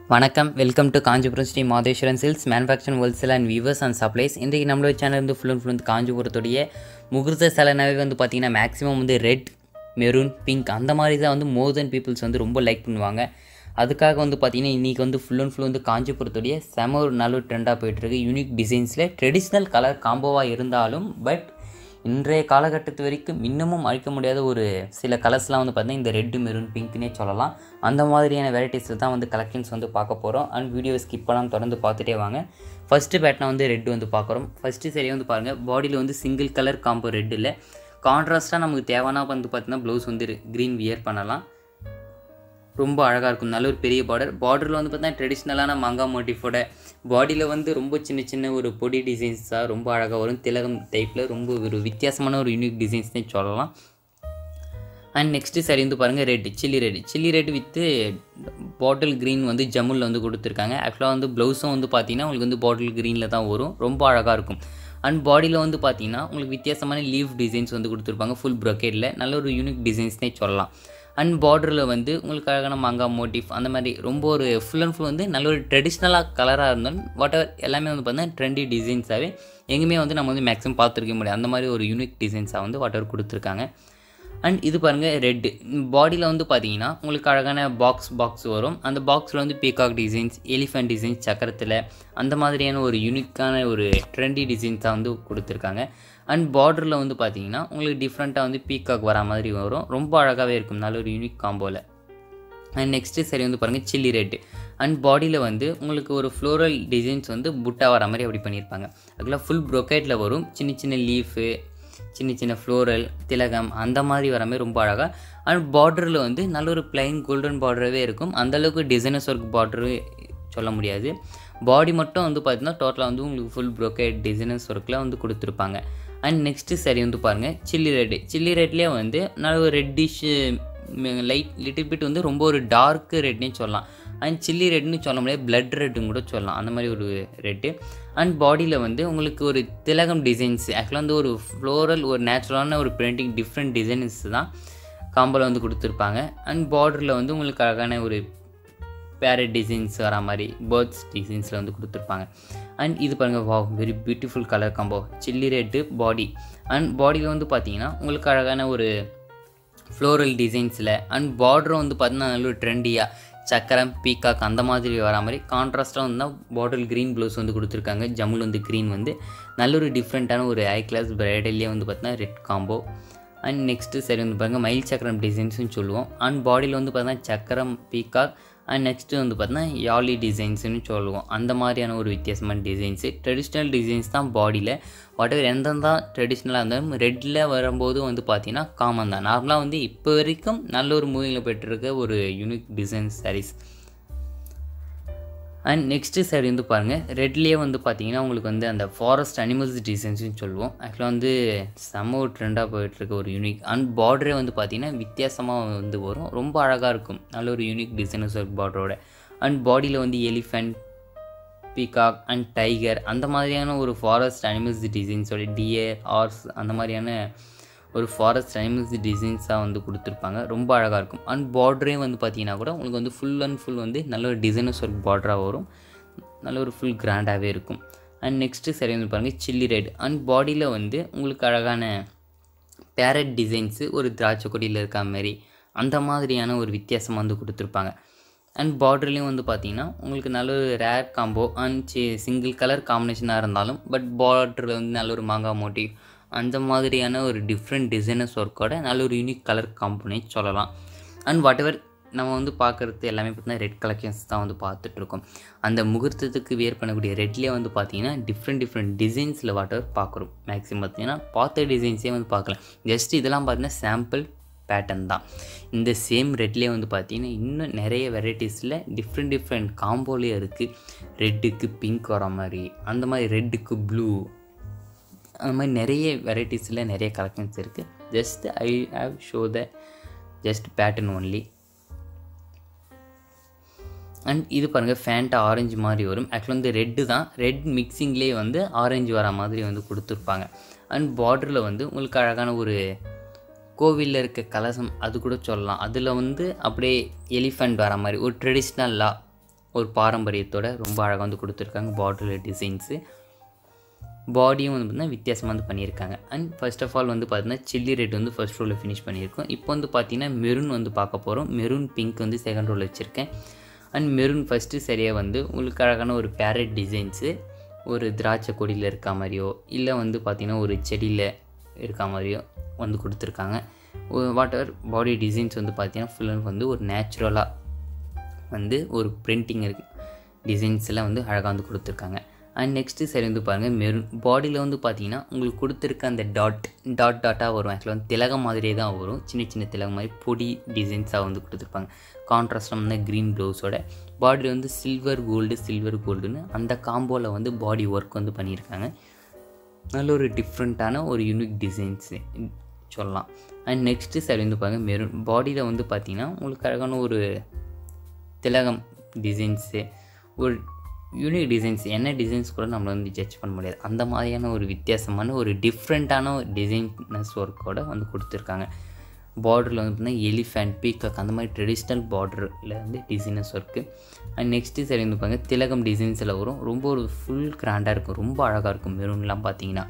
வணக்கம் welcome to Kanchipuram Shri Madheswaran silks manufacturing wholesale and viewers and supplies இன்றைக்கி நம்மளோட சேனல் வந்து ஃபுல் அண்ட் ஃபுல் வந்து காஞ்சிபுரத்துடைய முகூர்த்த சலனாவே வந்து பார்த்திங்கன்னா மேக்ஸிமம் வந்து ரெட் மெரூன் பிங்க் அந்த மாதிரி தான் வந்து மோர் தென் பீப்புள்ஸ் வந்து ரொம்ப லைக் பண்ணுவாங்க அதுக்காக வந்து பார்த்திங்கன்னா இன்றைக்கி வந்து ஃபுல் அண்ட் ஃபுல் வந்து காஞ்சிபுரத்துடைய செம ஒரு நல்ல ஒரு ட்ரெண்டாக போயிட்டுருக்கு யூனிக் டிசைன்ஸில் ட்ரெடிஷ்னல் கலர் காம்போவாக இருந்தாலும் பட் இன்றைய காலகட்டத்து வரைக்கும் இன்னமும் அழிக்க முடியாத ஒரு சில கலர்ஸ்லாம் வந்து பார்த்தீங்கன்னா இந்த ரெட்டு மெரூன் பிங்க்னே சொல்லலாம் அந்த மாதிரியான வெரைட்டிஸில் தான் வந்து கலெக்ஷன்ஸ் வந்து பார்க்க போகிறோம் அண்ட் வீடியோ ஸ்கிப் பண்ணாமல் தொடர்ந்து பார்த்துட்டே வாங்க ஃபஸ்ட்டு பேட்னா வந்து ரெட் வந்து பார்க்குறோம் ஃபஸ்ட்டு சரி வந்து பாருங்கள் பாடியில் வந்து சிங்கிள் கலர் காம்போ ரெட் இல்லை கான்ட்ராஸ்ட்டாக நமக்கு தேவைன்னா வந்து பார்த்தீங்கன்னா ப்ளவுஸ் வந்து க்ரீன் வியர் பண்ணலாம் ரொம்ப அழகாக இருக்கும் நல்ல ஒரு பெரிய பார்டர் பார்டரில் வந்து பார்த்தீங்கன்னா ட்ரெடிஷ்னலான மங்கா மோட்டிஃபோட பாடியில் வந்து ரொம்ப சின்ன சின்ன ஒரு பொடி டிசைன்ஸாக ரொம்ப அழகாக வரும் திலகம் டைப்பில் ரொம்ப ஒரு வித்தியாசமான ஒரு யூனிக் டிசைன்ஸ்னே சொல்லலாம் அண்ட் நெக்ஸ்ட்டு சரி வந்து பாருங்கள் red chilli red chilli red with bottle green வந்து ஜம்முலில் வந்து கொடுத்துருக்காங்க ஆக்சுவலாக வந்து ப்ளவுஸும் வந்து பார்த்தீங்கன்னா உங்களுக்கு வந்து பாட்டில் க்ரீனில் தான் வரும் ரொம்ப அழகாக இருக்கும் அண்ட் பாடியில் வந்து பார்த்தீங்கன்னா உங்களுக்கு வித்தியாசமான லீவ் டிசைன்ஸ் வந்து கொடுத்துருப்பாங்க ஃபுல் ப்ரொக்கேட்டில் நல்ல ஒரு யூனிக் டிசைன்ஸ்னே சொல்லலாம் அண்ட் பார்டரில் வந்து உங்களுக்கு அழகான மங்கா மோட்டிவ் அந்த மாதிரி ரொம்ப ஒரு ஃபுல் அண்ட் ஃபுல் வந்து நல்ல ஒரு ட்ரெடிஷ்னலாக கலராக இருந்தாலும் வாட் எவர் எல்லாமே வந்து பார்த்தீங்கன்னா ட்ரெண்டி டிசைன்ஸாகவே எங்கேயுமே வந்து நம்ம வந்து மேக்ஸிமம் பார்த்துருக்க முடியாது அந்த மாதிரி ஒரு யூனிக் டிசைன்ஸாக வந்து வாட் எவர் கொடுத்துருக்காங்க அண்ட் இது பாருங்கள் ரெட்டு பாடியில் வந்து பார்த்தீங்கன்னா உங்களுக்கு அழகான பாக்ஸ் பாக்ஸ் வரும் அந்த பாக்ஸில் வந்து பீகாக் டிசைன்ஸ் எலிஃபென்ட் டிசைன்ஸ் சக்கரத்தில் அந்த மாதிரியான ஒரு யூனிக்கான ஒரு ட்ரெண்டி டிசைன்ஸாக வந்து கொடுத்துருக்காங்க அண்ட் பார்டரில் வந்து பார்த்தீங்கன்னா உங்களுக்கு டிஃப்ரெண்ட்டாக வந்து பீகாக் வரா மாதிரி வரும் ரொம்ப அழகாகவே இருக்கும் நல்ல ஒரு யூனிக் காம்போவில் அண்ட் நெக்ஸ்ட்டு சரி வந்து பாருங்கள் சில்லி ரெட்டு அண்ட் பாடியில் வந்து உங்களுக்கு ஒரு ஃப்ளோரல் டிசைன்ஸ் வந்து புட்டா வர மாதிரி அப்படி பண்ணியிருப்பாங்க அதுக்குள்ள ஃபுல் ப்ரொக்கேட்டில் வரும் சின்ன சின்ன லீஃபு சின்ன சின்ன ஃப்ளோரல் திலகம் அந்த மாதிரி வர மாதிரி ரொம்ப அழகாக அண்ட் பார்டரில் வந்து நல்ல ஒரு பிளைன் கோல்டன் பார்டராகவே இருக்கும் அந்தளவுக்கு டிசைனர்ஸ் ஒர்க் பார்டரு சொல்ல முடியாது பாடி மட்டும் வந்து பார்த்தீங்கன்னா டோட்டலாக வந்து உங்களுக்கு ஃபுல் ப்ரொக்கேட் டிசைனர்ஸ் ஒர்க்கில் வந்து கொடுத்துருப்பாங்க அண்ட் நெக்ஸ்ட்டு சரி வந்து பாருங்கள் சில்லி ரெட்டு சில்லி ரெட்லேயே வந்து நல்ல ஒரு ரெட்டிஷ் லைட் லிட்டில் பிட் வந்து ரொம்ப ஒரு டார்க் ரெட்னே சொல்லலாம் அண்ட் சில்லி ரெட்னு சொல்ல முடியாது பிளட் ரெட்டுன்னு கூட சொல்லலாம் அந்த மாதிரி ஒரு ரெட்டு அண்ட் பாடியில் வந்து உங்களுக்கு ஒரு திலகம் டிசைன்ஸ் ஆக்சுவலாக வந்து ஒரு ஃப்ளோரல் ஒரு நேச்சுரலான ஒரு பிரிண்டிங் டிஃப்ரெண்ட் டிசைன்ஸ் தான் காம்போவில் வந்து கொடுத்துருப்பாங்க அண்ட் பார்டரில் வந்து உங்களுக்கு அழகான ஒரு பேரட் டிசைன்ஸ் வர மாதிரி பேர்ட்ஸ் டிசைன்ஸில் வந்து கொடுத்துருப்பாங்க அண்ட் இது பாருங்கள் வா very beautiful colour combo chilli red body and பாடியில் வந்து பார்த்தீங்கன்னா உங்களுக்கு அழகான ஒரு ஃப்ளோரல் டிசைன்ஸில் அண்ட் பார்டரும் வந்து பார்த்தீங்கன்னா நல்ல ஒரு ட்ரெண்டியாக சக்கரம் பீகாக் அந்த மாதிரி வர மாதிரி கான்ட்ராஸ்ட்டாக வந்து பாட்டில் க்ரீன் ப்ளவுஸ் வந்து கொடுத்துருக்காங்க ஜம்முல் வந்து க்ரீன் வந்து நல்ல ஒரு டிஃப்ரெண்ட்டான ஒரு ஹை கிளாஸ் பிரைடல்லே வந்து பார்த்தீங்கன்னா ரெட் காம்போ அண்ட் நெக்ஸ்ட்டு சரி வந்து பாருங்கள் மயில் சக்கரம் டிசைன்ஸ்னு சொல்லுவோம் அண்ட் பாடியில் வந்து பார்த்தீங்கன்னா சக்கரம் பீகாக் அண்ட் நெக்ஸ்ட்டு வந்து பார்த்தீங்கன்னா யாலி டிசைன்ஸ்னு சொல்லுவோம் அந்த மாதிரியான ஒரு வித்தியாசமான டிசைன்ஸு ட்ரெடிஷ்னல் டிசைன்ஸ் தான் பாடியில் வாட் எவர் எந்தெந்த ட்ரெடிஷ்னலாக இருந்தாலும் ரெட்டில் வரும்போது வந்து பார்த்தீங்கன்னா காமன் தான் நார்மலாக வந்து இப்போ வரைக்கும் நல்ல ஒரு மூவிங்கில் போய்ட்டுருக்க ஒரு unique design saris and next side வந்து பாருங்கள் ரெட்லேயே வந்து பார்த்தீங்கன்னா உங்களுக்கு வந்து அந்த ஃபாரஸ்ட் அனிமல்ஸ் டிசைன்ஸ்னு சொல்லுவோம் ஆக்சுவலாக வந்து செம்ம ஒரு ட்ரெண்டாக போயிட்டுருக்க ஒரு யூனிக் அண்ட் பார்டரே வந்து பார்த்தீங்கன்னா வித்தியாசமாக வந்து வரும் ரொம்ப அழகாக இருக்கும் நல்ல ஒரு யூனிக் டிசைனஸ் ஒரு பார்டரோட அண்ட் பாடியில் வந்து எலிஃபெண்ட் பீகாக் அண்ட் டைகர் அந்த மாதிரியான ஒரு ஃபாரஸ்ட் அனிமல்ஸ் டிசைன்ஸோட டியர் ஆர்ஸ் அந்த மாதிரியான ஒரு ஃபாரஸ்ட் அனிமல்ஸ் டிசைன்ஸாக வந்து கொடுத்துருப்பாங்க ரொம்ப அழகாக இருக்கும் அண்ட் பார்டரே வந்து பார்த்தீங்கன்னா கூட உங்களுக்கு வந்து ஃபுல் அண்ட் ஃபுல் வந்து நல்ல ஒரு டிசைனர்ஸ் ஒர்க் பார்டராக வரும் நல்ல ஒரு ஃபுல் கிராண்டாகவே இருக்கும் அண்ட் நெக்ஸ்ட்டு சரி வந்து பாருங்கள் சில்லி ரெட் அண்ட் பாடியில் வந்து உங்களுக்கு அழகான பேரட் டிசைன்ஸு ஒரு திராட்சை கொடியில் இருக்க மாதிரி அந்த மாதிரியான ஒரு வித்தியாசமாக வந்து கொடுத்துருப்பாங்க அண்ட் பார்டர்லேயும் வந்து பார்த்தீங்கன்னா உங்களுக்கு நல்ல ஒரு rare combo and single colour காம்பினேஷனாக இருந்தாலும் பட் பார்டரில் வந்து நல்ல ஒரு மாங்காய் மோட்டிவ் அந்த மாதிரியான ஒரு டிஃப்ரெண்ட் டிசைனர்ஸ் ஒர்க்கோட நல்ல ஒரு யூனிக் கலர் காம்பனே சொல்லலாம் அண்ட் வாட் எவர் நம்ம வந்து பார்க்குறது எல்லாமே பார்த்தீங்கன்னா ரெட் கலெக்ஷன்ஸ் தான் வந்து பார்த்துட்ருக்கோம் அந்த முகூர்த்தத்துக்கு வேர் பண்ணக்கூடிய ரெட்லேயே வந்து பார்த்தீங்கன்னா டிஃப்ரெண்ட் டிஃப்ரெண்ட் டிசைன்ஸில் வாட் எவர் பார்க்குறோம் மேக்ஸிமம் பார்த்தீங்கன்னா பார்த்த டிசைன்ஸே வந்து பார்க்கலாம் ஜஸ்ட் இதெல்லாம் பார்த்தீங்கன்னா சாம்பிள் பேட்டர்ன் தான் இந்த சேம் ரெட்லேயே வந்து பார்த்தீங்கன்னா இன்னும் நிறைய வெரைட்டிஸில் டிஃப்ரெண்ட் டிஃப்ரெண்ட் காம்போலேயே இருக்குது ரெட்டுக்கு பிங்க் வர மாதிரி அந்த மாதிரி ரெட்டுக்கு ப்ளூ அந்த மாதிரி நிறைய வெரைட்டிஸில் நிறைய கலெக்ஷன்ஸ் இருக்குது just I have show the just pattern only and இது பாருங்கள் ஃபேண்ட்டாக ஆரஞ்சு மாதிரி வரும் ஆக்சுவலாக வந்து ரெட்டு தான் ரெட் மிக்சிங்லேயே வந்து ஆரஞ்சு வர மாதிரி வந்து கொடுத்துருப்பாங்க அண்ட் பார்டரில் வந்து உங்களுக்கு அழகான ஒரு கோவிலில் இருக்க கலசம் அது கூட சொல்லலாம் அதில் வந்து அப்படியே எலிஃபண்ட் வர மாதிரி ஒரு ட்ரெடிஷ்னலாக ஒரு பாரம்பரியத்தோட ரொம்ப அழகாக வந்து கொடுத்துருக்காங்க பார்டரில் டிசைன்ஸு பாடியும் வந்து பார்த்தீங்கன்னா வித்தியாசமாக வந்து பண்ணியிருக்காங்க அண்ட் ஃபர்ஸ்ட் ஆஃப் ஆல் வந்து பார்த்தீங்கன்னா சில்லி ரெட் வந்து ஃபர்ஸ்ட் ரோவில் ஃபினிஷ் பண்ணியிருக்கோம் இப்போ வந்து பார்த்தீங்கன்னா மெரூன் வந்து பார்க்க போகிறோம் மெரூன் பிங்க் வந்து செகண்ட் ரோவில் வச்சுருக்கேன் அண்ட் மெரூன் ஃபஸ்ட்டு சரியாக வந்து உங்களுக்கு அழகான ஒரு பேரட் டிசைன்ஸு ஒரு திராட்சை கொடியில் இருக்க மாதிரியோ இல்லை வந்து பார்த்திங்கன்னா ஒரு செடியில் இருக்க மாதிரியோ வந்து கொடுத்துருக்காங்க வாட் எவர் பாடி டிசைன்ஸ் வந்து பார்த்திங்கன்னா ஃபுல் அண்ட் வந்து ஒரு நேச்சுரலாக வந்து ஒரு பிரிண்டிங் இருக்கு டிசைன்ஸ்லாம் வந்து அழகாக வந்து கொடுத்துருக்காங்க அண்ட் நெக்ஸ்ட்டு சரி வந்து பாருங்கள் மெரூன் பாடியில் வந்து பார்த்தீங்கன்னா உங்களுக்கு கொடுத்துருக்க அந்த டாட் டாட் டாட்டாக வரும் ஆக்சுவலாக வந்து திலகம் மாதிரியே தான் வரும் சின்ன சின்ன திலகம் மாதிரி பொடி டிசைன்ஸாக வந்து கொடுத்துருப்பாங்க கான்ட்ராஸ்டாக வந்து க்ரீன் ப்ளவுஸோட பாடியில் வந்து சில்வர் கோல்டு சில்வர் கோல்டுன்னு அந்த காம்போவில் வந்து பாடி ஒர்க் வந்து பண்ணியிருக்காங்க நல்ல ஒரு டிஃப்ரெண்ட்டான ஒரு யூனிக் டிசைன்ஸு சொல்லலாம் அண்ட் நெக்ஸ்ட்டு சரி வந்து பாருங்கள் மெரூன் பாடியில் வந்து பார்த்தீங்கன்னா உங்களுக்கு அழகான ஒரு திலகம் டிசைன்ஸு ஒரு யூனிக் டிசைன்ஸ் என்ன டிசைன்ஸ் கூட நம்மளை வந்து ஜட்ஜ் பண்ண முடியாது அந்த மாதிரியான ஒரு வித்தியாசமான ஒரு டிஃப்ரெண்ட்டான டிசைன்னஸ் ஒர்க்கோட வந்து கொடுத்துருக்காங்க பார்டரில் வந்து பார்த்தீங்கன்னா எலிஃபேண்ட் பீக்காக் அந்த மாதிரி ட்ரெடிஷ்னல் பார்டரில் வந்து டிசைனஸ் ஒர்க்கு அண்ட் நெக்ஸ்ட்டு சரி வந்து பாருங்க திலகம் டிசைன்ஸில் வரும் ரொம்ப ஒரு ஃபுல் கிராண்டாக இருக்கும் ரொம்ப அழகாக இருக்கும் மெரூன்லாம் பார்த்தீங்கன்னா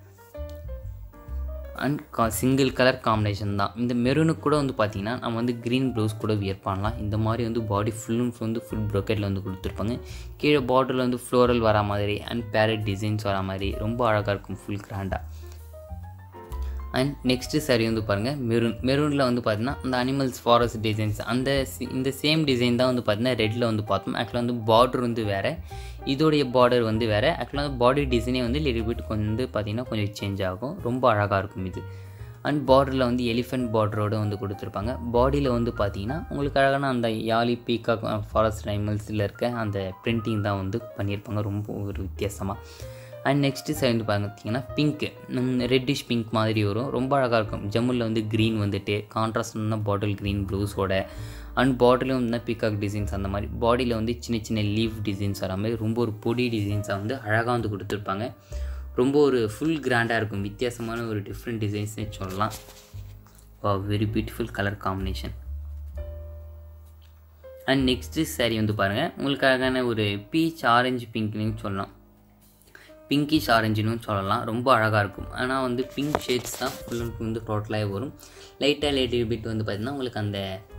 அண்ட் கா சிங்கிள் கலர் காம்பினேஷன் தான் இந்த மெரூனுக்கு கூட வந்து பார்த்திங்கன்னா நம்ம வந்து க்ரீன் ப்ளவுஸ் கூட வியர் பண்ணலாம் இந்த மாதிரி வந்து பாடி ஃபுல் அண்ட் ஃபுல் வந்து ஃபுல் ப்ரொக்கெட்டில் வந்து கொடுத்துருப்பாங்க கீழே பார்டரில் வந்து ஃப்ளோரல் வரா மாதிரி அண்ட் பேரட் டிசைன்ஸ் வரா மாதிரி ரொம்ப அழகாக இருக்கும் ஃபுல் கிராண்டாக அண்ட் நெக்ஸ்ட்டு சரி வந்து பாருங்கள் மெரூன் மெரூனில் வந்து பார்த்தீங்கன்னா அந்த அனிமல்ஸ் ஃபாரஸ்ட் டிசைன்ஸ் அந்த சி- இந்த சேம் டிசைன் தான் வந்து பார்த்தீங்கன்னா ரெட்டில் வந்து பார்த்தோம் ஆக்சுவலாக வந்து பார்டர் வந்து வேறு இதோடைய பார்டர் வந்து வேறு ஆக்சுவலாக பாடி டிசைனே வந்து லிட்டில் பிட் கொஞ்சம் வந்து பார்த்திங்கன்னா கொஞ்சம் சேஞ்ச் ஆகும் ரொம்ப அழகாக இருக்கும் இது அண்ட் பார்டரில் வந்து எலிஃபென்ட் பார்டரோடு வந்து கொடுத்துருப்பாங்க பாடியில் வந்து பார்த்தீங்கன்னா உங்களுக்கு அழகான அந்த யாலி பீகாக் ஃபாரஸ்ட் அனிமல்ஸில் இருக்க அந்த பிரிண்டிங் தான் வந்து பண்ணியிருப்பாங்க ரொம்ப ஒரு வித்தியாசமாக அண்ட் நெக்ஸ்ட்டு சைடு வந்து பார்த்தீங்கன்னா பிங்க்கு ரெட்டிஷ் பிங்க் மாதிரி வரும் ரொம்ப அழகாக இருக்கும் ஜம்முல வந்து க்ரீன் வந்துட்டு கான்ட்ராஸ்டான பாட்டில் க்ரீன் ப்ளூஸோட அண்ட் பாட்டிலும் வந்து பீகாக் டிசைன்ஸ் அந்த மாதிரி பாடியில் வந்து சின்ன சின்ன லீஃப் டிசைன்ஸ் வர மாதிரி ரொம்ப ஒரு பொடி டிசைன்ஸாக வந்து அழகாக வந்து கொடுத்துருப்பாங்க ரொம்ப ஒரு ஃபுல் கிராண்டாக இருக்கும் வித்தியாசமான ஒரு டிஃப்ரெண்ட் டிசைன்ஸ்னே சொல்லலாம் very beautiful colour combination and next saree வந்து பாருங்கள் உங்களுக்கு அழகான ஒரு பீச் ஆரஞ்சு பிங்க்னு சொல்லலாம் பிங்கிஷ் ஆரஞ்சுன்னு சொல்லலாம் ரொம்ப அழகாக இருக்கும் ஆனால் வந்து பிங்க் ஷேட்ஸ் தான் ஃபுல் அண்ட் ஃபுல் வந்து டோட்டலாகவே வரும் லைட்டாக லைட் பிட் வந்து பார்த்திங்கன்னா உங்களுக்கு அந்த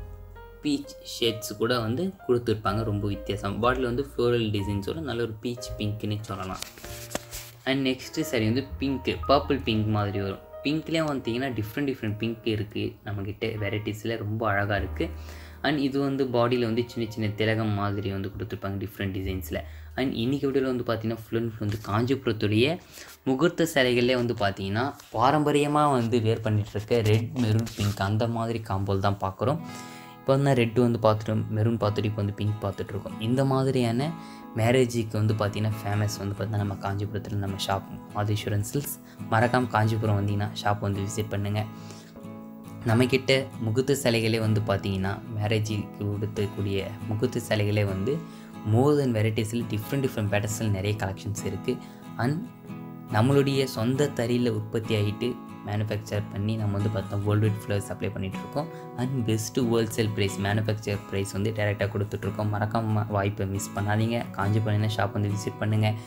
பீச் ஷேட்ஸ் கூட வந்து கொடுத்துருப்பாங்க ரொம்ப வித்தியாசம் பாட்டில் வந்து ஃப்ளோரல் டிசைன்ஸோட நல்ல ஒரு பீச் பிங்க்னு சொல்லலாம் அண்ட் நெக்ஸ்ட்டு சரி வந்து பிங்க்கு பர்பிள் பிங்க் மாதிரி வரும் பிங்க்லேயே பார்த்தீங்கன்னா டிஃப்ரெண்ட் டிஃப்ரெண்ட் பிங்க் இருக்குது நம்மக்கிட்ட வெரைட்டிஸில் ரொம்ப அழகாக இருக்குது அண்ட் இது வந்து பாடியில் வந்து சின்ன சின்ன திலகம் மாதிரி வந்து கொடுத்துருப்பாங்க டிஃப்ரெண்ட் டிசைன்ஸில் அண்ட் இன்றைக்கி வீடியோவில் வந்து பார்த்தீங்கன்னா ஃபுல் அண்ட் ஃபுல் வந்து காஞ்சிபுரத்துடைய முகூர்த்த சிலைகளே வந்து பார்த்தீங்கன்னா பாரம்பரியமாக வந்து வேர் பண்ணிட்டு இருக்க ரெட் மெரூன் பிங்க் அந்த மாதிரி காம்போல் தான் பார்க்குறோம் இப்போ வந்து ரெட் வந்து பார்த்துட்டு மெரூன் பார்த்துட்டு இப்போ வந்து பிங்க் பார்த்துட்ருக்கோம் இந்த மாதிரியான மேரேஜுக்கு வந்து பார்த்திங்கன்னா ஃபேமஸ் வந்து பார்த்தீங்கன்னா நம்ம காஞ்சிபுரத்தில் நம்ம ஷாப் மாதேஸ்வரன் சில்க்ஸ் மறக்காமல் காஞ்சிபுரம் வந்தீங்கன்னா ஷாப் வந்து விசிட் பண்ணுங்கள் நம்மக்கிட்ட முகுத்து சிலைகளே வந்து பார்த்தீங்கன்னா மேரேஜுக்கு கொடுத்தக்கூடிய முகுத்து சிலைகளே வந்து மோர் தென் வெரைட்டிஸில் டிஃப்ரெண்ட் டிஃப்ரெண்ட் பேட்டர்ஸில் நிறைய கலெக்ஷன்ஸ் இருக்குது அண்ட் நம்மளுடைய சொந்த தறியில் உற்பத்தி ஆகிட்டு மேனுஃபேக்சர் பண்ணி நம்ம வந்து பார்த்தோம் வேர்ல்டு வைட் ஃபுல்லாக சப்ளை பண்ணிகிட்ருக்கோம் and best wholesale price manufacture price வந்து டேரெக்டாக கொடுத்துட்ருக்கோம் மறக்காம வாய்ப்பை மிஸ் பண்ணாதீங்க காஞ்சி பண்ணின ஷாப் வந்து விசிட் பண்ணுங்கள்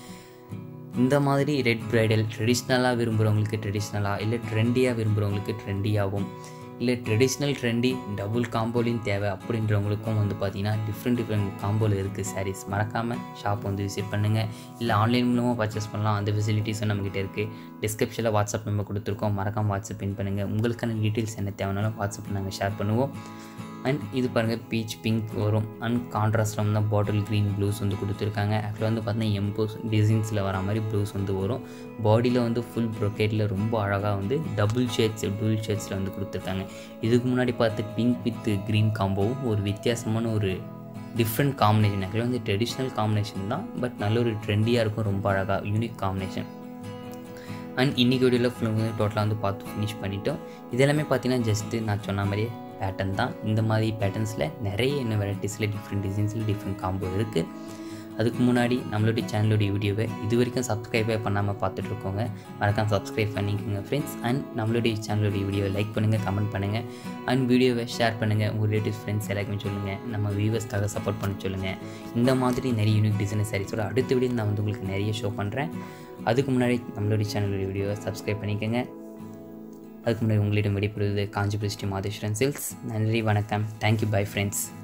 இந்த மாதிரி ரெட் பிரைடல் ட்ரெடிஷ்னலாக விரும்புகிறவங்களுக்கு ட்ரெடிஷ்னலாக இல்லை ட்ரெண்டியாக விரும்புகிறவங்களுக்கு ட்ரெண்டியாகவும் இல்லை ட்ரெடிஷ்னல் ட்ரெண்டி டபுள் காம்போலையும் தேவை அப்படின்றவங்களுக்கும் வந்து பார்த்தீங்கன்னா டிஃப்ரெண்ட் டிஃப்ரெண்ட் காம்போவில் இருக்குது சாரீஸ் மறக்காமல் ஷாப் வந்து விசிட் பண்ணுங்கள் இல்லை ஆன்லைன் மூலமாக பர்ச்சேஸ் பண்ணலாம் அந்த ஃபெசிலிட்டிஸும் நம்மக்கிட்ட இருக்குது டிஸ்கிரிப்ஷனில் வாட்ஸ்அப் நம்பர் கொடுத்துருக்கோம் மறக்காமல் வாட்ஸ்அப் பின் பண்ணுங்கள் உங்களுக்கான டீட்டெயில்ஸ் என்ன தேவைனாலும் வாட்ஸ்அப் நாங்கள் ஷேர் பண்ணுவோம் அண்ட் இது பாருங்கள் பீச் பிங்க் வரும் அண்ட் கான்ட்ராஸ்டில் வந்து பாட்டில் க்ரீன் ப்ளூஸ் வந்து கொடுத்துருக்காங்க ஆக்சுவலாக வந்து பார்த்தீங்கன்னா எம்போஸ் டிசைன்ஸில் வர மாதிரி ப்ளூஸ் வந்து வரும் பாடியில் வந்து ஃபுல் ப்ரொக்கேட்டில் ரொம்ப அழகாக வந்து டபுள் ஷேட்ஸ் டபுள் ஷேட்ஸில் வந்து கொடுத்துருக்காங்க இதுக்கு முன்னாடி பார்த்து பிங்க் வித் க்ரீன் காம்போவும் ஒரு வித்தியாசமான ஒரு டிஃப்ரெண்ட் காம்பினேஷன் ஆக்சுவலாக வந்து ட்ரெடிஷ்னல் காம்பினேஷன் தான் பட் நல்ல ஒரு ட்ரெண்டியாக இருக்கும் ரொம்ப அழகாக யூனிக் காம்பினேஷன் அண்ட் இன்றைக்கி வீடியோவில் ஃபுல்லாக வந்து டோட்டலாக வந்து பார்த்து ஃபினிஷ் பண்ணிட்டோம் இதெல்லாமே பார்த்தீங்கன்னா ஜஸ்ட்டு நான் சொன்ன மாதிரியே பேட்டர்ன் தான் இந்த மாதிரி பேட்டர்ன்ஸில் நிறைய இன்னும் வெரைட்டிஸில் டிஃப்ரெண்ட் டிசைன்ஸில் டிஃப்ரெண்ட் காம்போ இருக்குது அதுக்கு முன்னாடி நம்மளுடைய சேனலுடைய வீடியோவை இது வரைக்கும் சப்ஸ்கிரைபே பண்ணாமல் பார்த்துட்டு இருக்கோங்க மறக்காம சப்ஸ்கிரைப் பண்ணிக்கோங்க ஃப்ரெண்ட்ஸ் அண்ட் நம்மளுடைய சேனலுடைய வீடியோவை லைக் பண்ணுங்கள் கமெண்ட் பண்ணுங்கள் அண்ட் வீடியோவை ஷேர் பண்ணுங்கள் உங்கள் ரிலேட்டிவ்ஸ் ஃப்ரெண்ட்ஸ் எல்லாருக்குமே சொல்லுங்கள் நம்ம வியூவர்ஸ்க்காக சப்போர்ட் பண்ண சொல்லுங்கள் இந்த மாதிரி நிறைய யூனிக் டிசைன் சாரீஸோட அடுத்த வீடியோ நான் வந்து உங்களுக்கு நிறைய ஷோ பண்ணுறேன் அதுக்கு முன்னாடி நம்மளுடைய சேனலுடைய வீடியோவை சப்ஸ்கிரைப் பண்ணிக்கோங்க அதுக்கு முன்னாடி உங்களிடம் விடைபெறுவது காஞ்சிபுரம் ஸ்ரீ மாதேஸ்வரன் சில்ஸ் நன்றி வணக்கம் தேங்க்யூ பை ஃப்ரெண்ட்ஸ்